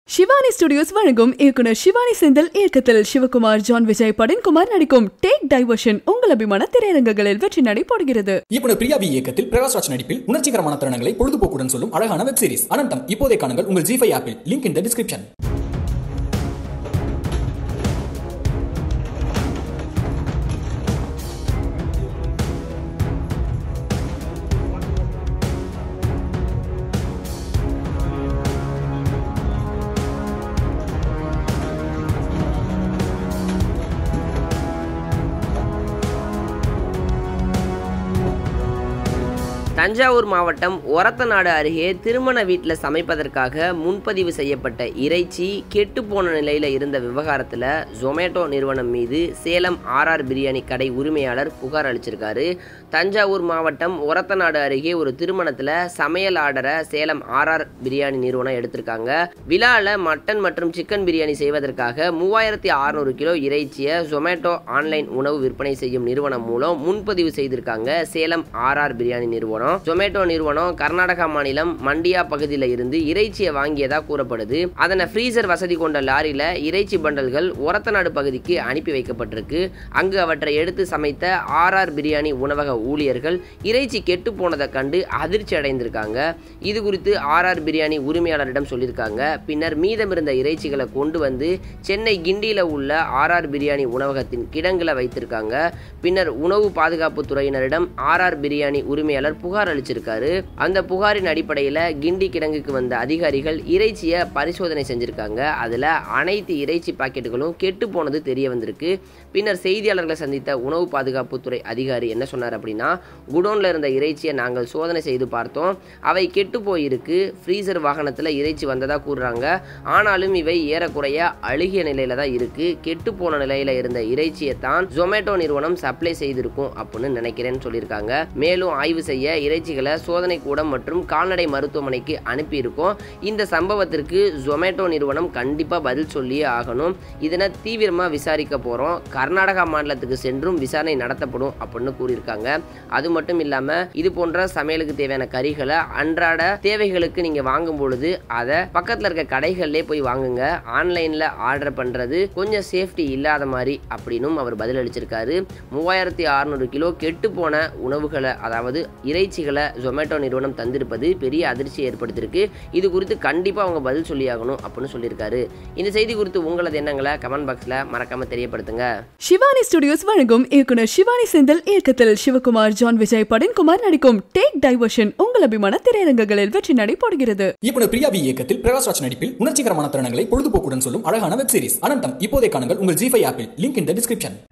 Shivani studios வழங்கும் இயக்குனர் ஷிவானி செந்தில் இயக்கத்தில் சிவகுமார் ஜான் விஜய் படன்குமார் நடிக்கும் டேக் டைவர்ஷன் உங்கள் அபிமான திரையரங்குகளில் வெற்றி நடைபோடுகிறது இயக்குனர் பிரியா வி இயக்கத்தில் பிரகாஷ்ராஜ் நடிப்பில் உணர்ச்சிகரமான தருணங்களை பொழுதுபோக்குடன் சொல்லும் அழகான வெப் சீரிஸ் அனந்தம் இப்போதே காணுங்கள் உங்கள் ஜி ஃபைவ் ஆப்பில் link in the description Thanjavur மாவட்டம் ஒரத்தநாடு அருகே திருமண வீட்டில் சமைப்பதற்காக முன்பதிவு செய்யப்பட்ட இறைச்சி கெட்டுப்போன நிலையில் இருந்த விவகாரத்தில் ஜொமேட்டோ நிறுவனம் மீது சேலம் ஆர்ஆர் பிரியாணி கடை உரிமையாளர் புகார் அளிச்சிருக்காரு தஞ்சாவூர் மாவட்டம் ஒரத்தநாடு அருகே ஒரு திருமணத்தில் சமையல் ஆர்டரை சேலம் ஆர்ஆர் பிரியாணி நிறுவனம் எடுத்திருக்காங்க விழாவில் மட்டன் மற்றும் சிக்கன் பிரியாணி செய்வதற்காக மூவாயிரத்தி அறுநூறு கிலோ இறைச்சியை ஜொமேட்டோ ஆன்லைன் உணவு விற்பனை செய்யும் நிறுவனம் மூலம் முன்பதிவு செய்திருக்காங்க சேலம் ஆர்ஆர் பிரியாணி நிறுவனம் ஜொமேட்டோ நிறுவனம் கர்நாடகா மாநிலம் மண்டியா பகுதியில் இருந்து இறைச்சியை வாங்கியதா கூறப்படுது அதனை ஃப்ரீசர் வசதி கொண்ட லாரியில இறைச்சி பண்டல்கள் ஒரத்தநாடு பகுதிக்கு அனுப்பி வைக்கப்பட்டிருக்கு அங்கு அவற்றை எடுத்து சமைத்த ஆர்ஆர் பிரியாணி உணவக ஊழியர்கள் இறைச்சி கெட்டு போனதை கண்டு அதிர்ச்சி அடைந்திருக்காங்க இது குறித்து ஆர்ஆர் பிரியாணி உரிமையாளரிடம் சொல்லியிருக்காங்க பின்னர் மீதமிருந்த இறைச்சிகளை கொண்டு வந்து சென்னை கிண்டியில் உள்ள ஆர்ஆர் பிரியாணி உணவகத்தின் கிடங்குல வைத்திருக்காங்க பின்னர் உணவு பாதுகாப்பு துறையினரிடம் ஆர்ஆர் பிரியாணி உரிமையாளர் புகார் அளிச்சிருக்காரு அந்த புகாரின் அடிப்படையில் கிண்டி கிடங்குக்கு வந்த அதிகாரிகள் இறைச்சியை பரிசோதனை செஞ்சிருக்காங்க அதில் அனைத்து இறைச்சி பாக்கெட்டுகளும் கெட்டு போனது தெரிய வந்திருக்கு பின்னர் செய்தியாளர்களை சந்தித்த உணவு பாதுகாப்புத்துறை அதிகாரி என்ன சொன்னார் அப்படின்னா குடோனில் இருந்த இறைச்சியை நாங்கள் சோதனை செய்து பார்த்தோம் அவை கெட்டு போயிருக்கு ஃப்ரீசர் வாகனத்தில் இறைச்சி வந்ததாக கூறுறாங்க ஆனாலும் இவை ஏறக்குறைய அழுகிய நிலையில தான் இருக்கு கெட்டு போன நிலையில இருந்த இறைச்சியை தான் ஜொமேட்டோ நிறுவனம் சப்ளை செய்திருக்கும் அப்படின்னு நினைக்கிறேன்னு சொல்லியிருக்காங்க மேலும் ஆய்வு செய்ய இறைச்சிகளை சோதனை கூடம் மற்றும் கால்நடை மருத்துவமனைக்கு அனுப்பியிருக்கோம் இந்த சம்பவத்திற்கு ஜொமேட்டோ நிறுவனம் கண்டிப்பாக பதில் சொல்லியே ஆகணும் இதனை தீவிரமாக விசாரிக்க போகிறோம் கர்நாடகா மாநிலத்துக்கு சென்றும் விசாரணை நடத்தப்படும் அப்படின்னு கூறியிருக்காங்க அது மட்டும் இல்லாமல் இது போன்ற சமையலுக்கு தேவையான கறிகளை அன்றாட தேவைகளுக்கு நீங்கள் வாங்கும் பொழுது அதை பக்கத்தில் இருக்க கடைகள்லே போய் வாங்குங்க ஆன்லைனில் ஆர்டர் பண்ணுறது கொஞ்சம் சேஃப்டி இல்லாத மாதிரி அப்படின்னும் அவர் பதில் அளிச்சிருக்காரு மூவாயிரத்தி அறுநூறு கிலோ கெட்டு போன உணவுகளை அதாவது இறைச்சிகளை ஜொமேட்டோ நிறுவனம் தந்திருப்பது பெரிய அதிர்ச்சி ஏற்படுத்தியிருக்கு இது குறித்து கண்டிப்பாக அவங்க பதில் சொல்லியாகணும் அப்படின்னு சொல்லியிருக்காரு இந்த செய்தி குறித்து உங்களது எண்ணங்களை கமெண்ட் பாக்ஸில் மறக்காமல் தெரியப்படுத்துங்க ஷிவானி ஸ்டுடியோஸ் வழங்கும் இயக்குனர் ஷிவானி செந்தில் இயக்கத்தில் சிவகுமார் ஜான் விஜய் படன்குமார் நடிக்கும் டேக் டைவர்ஷன் உங்கள் அபிமான திரையரங்குகளில் வெற்றி நடைபோடுகிறது இயக்குனர் பிரியா வி இயக்கத்தில் பிரகாஷ்ராஜ் நடிப்பில் உணர்ச்சிகரமான தருணங்களை பொழுதுபோக்குடன் சொல்லும் அழகான வெப் சீரிஸ் அனந்தம் இப்போதே காணுங்கள் உங்கள் ஜி ஃபைவ் ஆப்பில் லிங்க் இன் த டிஸ்கிரிப்ஷன்